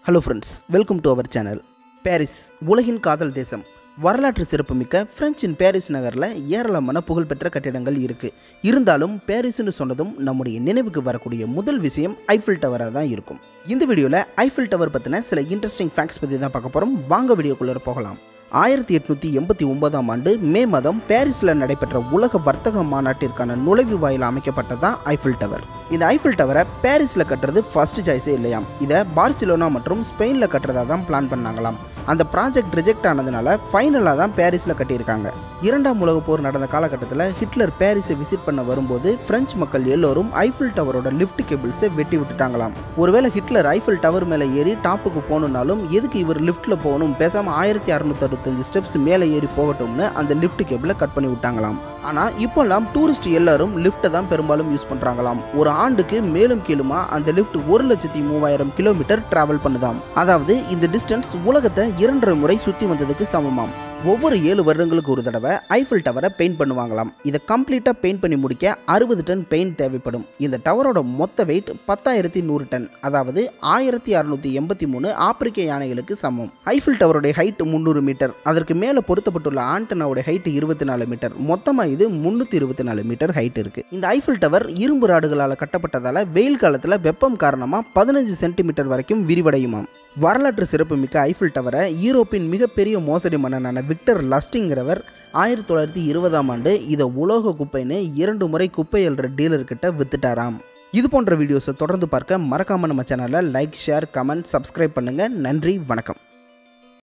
hello friends welcome to our channel Paris உலகின் காதல் தேசம் வரலாற்று சிறப்புமிக்க பிரெஞ்சின் பாரிஸ் நகரில் ஏராளமான புகழ்பெற்ற கட்டிடங்கள் இருக்குது இருந்தாலும் பாரிஸ்னு சொன்னதும் நம்முடைய நினைவுக்கு வரக்கூடிய முதல் விஷயம் ஐஃபில் டவராக தான் இருக்கும் இந்த வீடியோவில் ஐஃபில் டவர் பற்றின சில இன்ட்ரெஸ்டிங் ஃபேக்ட்ஸ் பற்றி தான் பார்க்க போகிறோம் வாங்க வீடியோக்குள்ளே போகலாம் ஆயிரத்தி எட்நூற்றி எண்பத்தி ஒன்பதாம் ஆண்டு மே மாதம் பாரிஸில் நடைபெற்ற உலக வர்த்தக மாநாட்டிற்கான நுழைவு வாயில் அமைக்கப்பட்டதான் ஐஃபில் டவர் இந்த ஐஃபில் டவரை பாரிஸில் கட்டுறது ஃபர்ஸ்ட் சாய்ஸே இல்லையாம் இதை பார்சிலோனா மற்றும் ஸ்பெயினில் கட்டுறதா தான் பிளான் பண்ணாங்களாம் அந்த ப்ராஜெக்ட் ரிஜெக்ட் ஆனதுனால ஃபைனலாக தான் பாரிஸில் கட்டியிருக்காங்க இரண்டாம் உலகப் போர் நடந்த காலகட்டத்தில் ஹிட்லர் பாரிஸை விசிட் பண்ண வரும்போது பிரெஞ்சு மக்கள் எல்லோரும் ஐஃபில் டவரோட லிஃப்ட் கேபிள்ஸை வெட்டி விட்டுட்டாங்களாம் ஒருவேளை ஹிட்லர் ஐஃபில் டவர் மேலே ஏறி டாப்புக்கு போகணுன்னாலும் எதுக்கு இவர் லிஃப்ட்டில் போகணும் பேசாமல் ஆயிரத்தி அறுநூத்தி அறுபத்தஞ்சு ஸ்டெப்ஸ் மேலே ஏறி போகட்டும்னு அந்த லிஃப்ட் கேபிளை கட் பண்ணி விட்டாங்களாம் ஆனால் இப்போல்லாம் டூரிஸ்ட் எல்லாரும் லிஃப்ட்டை தான் பெரும்பாலும் யூஸ் பண்ணுறாங்களாம் ஒரு ஆண்டுக்கு மேலும் கீழுமா அந்த லிஃப்ட் ஒரு லட்சத்தி மூவாயிரம் கிலோமீட்டர் டிராவல் பண்ணுதாம் அதாவது இந்த டிஸ்டன்ஸ் உலகத்தை இரண்டரை முறை சுற்றி வந்ததுக்கு சமமாம் ஒவ்வொரு ஏழு வருடங்களுக்கு ஒரு தடவை ஐஃபில் டவரை பெயிண்ட் பண்ணுவாங்களாம் இதை கம்ப்ளீட்டாக பெயிண்ட் பண்ணி முடிக்க அறுபது டன் பெயிண்ட் தேவைப்படும் இந்த டவரோட மொத்த வெயிட் பத்தாயிரத்தி நூறு டன் அதாவது ஆயிரத்தி அறுநூத்தி எண்பத்தி மூணு ஆப்பிரிக்க யானைகளுக்கு சமம் ஐஃபில் டவருடைய ஹைட் முந்நூறு மீட்டர் அதற்கு மேலே பொருத்தப்பட்டுள்ள ஆண்டனாவுடைய ஹைட் இருபத்தி நாலு மீட்டர் மொத்தமாக இது முந்நூற்றி இருபத்தி நாலு மீட்டர் ஹைட் இருக்கு இந்த ஐஃபில் டவர் இரும்பு ராடுகளால் கட்டப்பட்டதால வெயில் காலத்தில் வெப்பம் காரணமாக பதினஞ்சு சென்டிமீட்டர் வரைக்கும் விரிவடையுமாம் வரலாற்று சிறப்புமிக்க ஐஃபில் டவரை யூரோப்பின் மிகப்பெரிய மோசடி மன்னனான விக்டர் லஸ்டிங்கிறவர் ஆயிரத்தி தொள்ளாயிரத்தி இருபதாம் ஆண்டு இதை உலோக குப்பைன்னு இரண்டு முறை குப்பை எழுற டீலர்கிட்ட வித்துட்டாராம் இது போன்ற வீடியோஸை தொடர்ந்து பார்க்க மறக்காம நம்ம சேனலை லைக் ஷேர் கமெண்ட் சப்ஸ்கிரைப் பண்ணுங்கள் நன்றி வணக்கம்